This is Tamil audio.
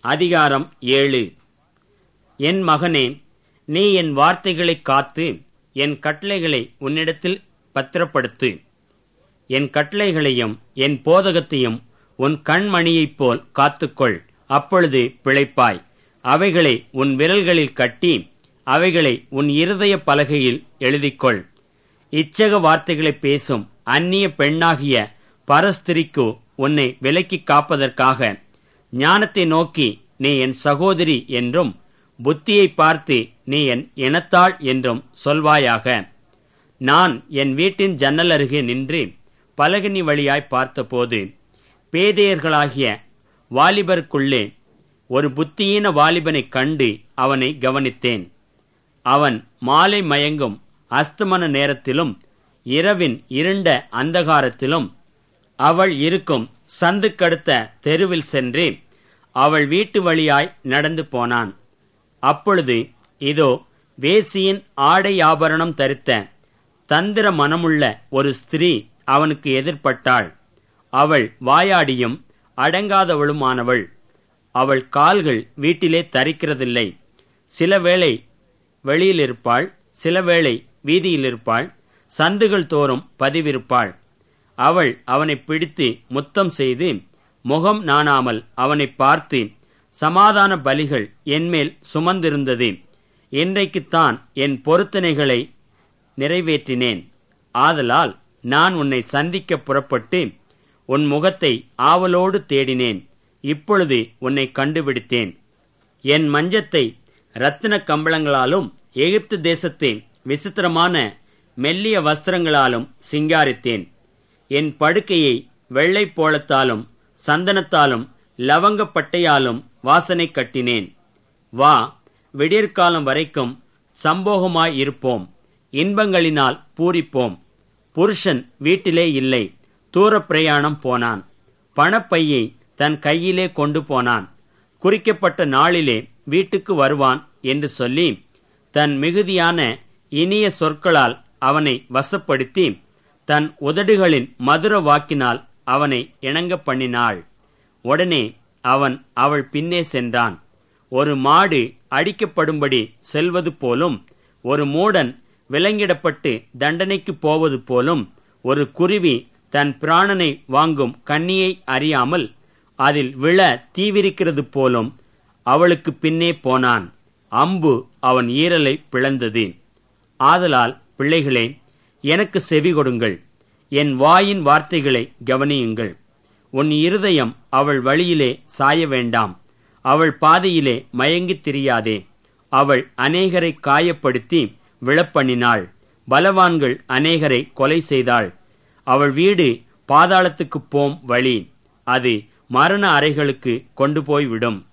அதிகாரம் ஏழு என் மகனே நீ என் வார்த்தைகளைக் காத்து என் கட்டளைகளை உன்னிடத்தில் பத்திரப்படுத்து என் கட்டளைகளையும் என் போதகத்தையும் உன் கண்மணியைப் போல் காத்துக்கொள் அப்பொழுது பிழைப்பாய் அவைகளை உன் விரல்களில் கட்டி அவைகளை உன் இருதய பலகையில் எழுதிக்கொள் இச்சக வார்த்தைகளை பேசும் அந்நிய பெண்ணாகிய பரஸ்திரிக்கு உன்னை விலக்கிக் காப்பதற்காக ஞானத்தை நோக்கி நீ என் சகோதரி என்றும் புத்தியை பார்த்து நீ என் இனத்தாள் என்றும் சொல்வாயாக நான் என் வீட்டின் ஜன்னல் அருகே நின்று பலகனி வழியாய் பார்த்தபோது பேதையர்களாகிய வாலிபருக்குள்ளே ஒரு புத்தியீன வாலிபனைக் கண்டு அவனை கவனித்தேன் அவன் மாலை மயங்கும் அஸ்தமன நேரத்திலும் இரவின் இருண்ட அந்தகாரத்திலும் அவள் இருக்கும் சந்துக்கடுத்த தெருவில் சென்று அவள் வீட்டு வழியாய் நடந்து போனான் அப்பொழுது இதோ வேசியின் ஆடை ஆபரணம் தரித்த தந்திர மனமுள்ள ஒரு ஸ்திரீ அவனுக்கு எதிர்ப்பட்டாள் அவள் வாயாடியும் அடங்காதவளுமானவள் அவள் கால்கள் வீட்டிலே தரிக்கிறதில்லை சில வேளை வெளியில் இருப்பாள் சில வேளை வீதியில் இருப்பாள் சந்துகள் தோறும் பதிவிருப்பாள் அவள் அவனை பிடித்து முத்தம் செய்து முகம் நாணாமல் அவனை பார்த்து சமாதான பலிகள் என்மேல் சுமந்திருந்தது இன்றைக்குத்தான் என் பொருத்தனைகளை நிறைவேற்றினேன் ஆதலால் நான் உன்னை சந்திக்க புறப்பட்டு உன் முகத்தை ஆவலோடு தேடினேன் இப்பொழுது உன்னை கண்டுபிடித்தேன் என் மஞ்சத்தை இரத்தின கம்பளங்களாலும் எகிப்து தேசத்தை விசித்திரமான மெல்லிய வஸ்திரங்களாலும் சிங்காரித்தேன் என் படுக்கையை வெள்ளை போலத்தாலும் சந்தனத்தாலும் லவங்கப்பட்டையாலும் வாசனை கட்டினேன் வா விடியற்காலம் வரைக்கும் சம்போகமாய் இருப்போம் இன்பங்களினால் பூரிப்போம் புருஷன் வீட்டிலே இல்லை தூர பிரயாணம் போனான் பணப்பையை தன் கையிலே கொண்டு போனான் குறிக்கப்பட்ட நாளிலே வீட்டுக்கு வருவான் என்று சொல்லி தன் மிகுதியான இனிய சொற்களால் அவனை வசப்படுத்தி தன் உதடுகளின் மதுர வாக்கினால் அவனை இணங்க பண்ணினாள் உடனே அவன் அவள் பின்னே சென்றான் ஒரு மாடு அடிக்கப்படும்படி செல்வது போலும் ஒரு மூடன் விலங்கிடப்பட்டு தண்டனைக்கு போவது போலும் ஒரு குருவி தன் பிராணனை வாங்கும் கண்ணியை அறியாமல் அதில் விழ தீவிரிக்கிறது போலும் அவளுக்கு பின்னே போனான் அம்பு அவன் ஈரலை பிளந்தது ஆதலால் பிள்ளைகளே எனக்கு செவி கொடுங்கள் என் வாயின் வார்த்தைகளை கவனியுங்கள் உன் இருதயம் அவள் வழியிலே சாய வேண்டாம் அவள் பாதையிலே மயங்கித் திரியாதே அவள் அநேகரை காயப்படுத்தி விழப்பண்ணினாள் பலவான்கள் அநேகரை கொலை செய்தாள் அவள் வீடு பாதாளத்துக்குப் போம் வழி அது மரண அறைகளுக்கு கொண்டு போய் விடும்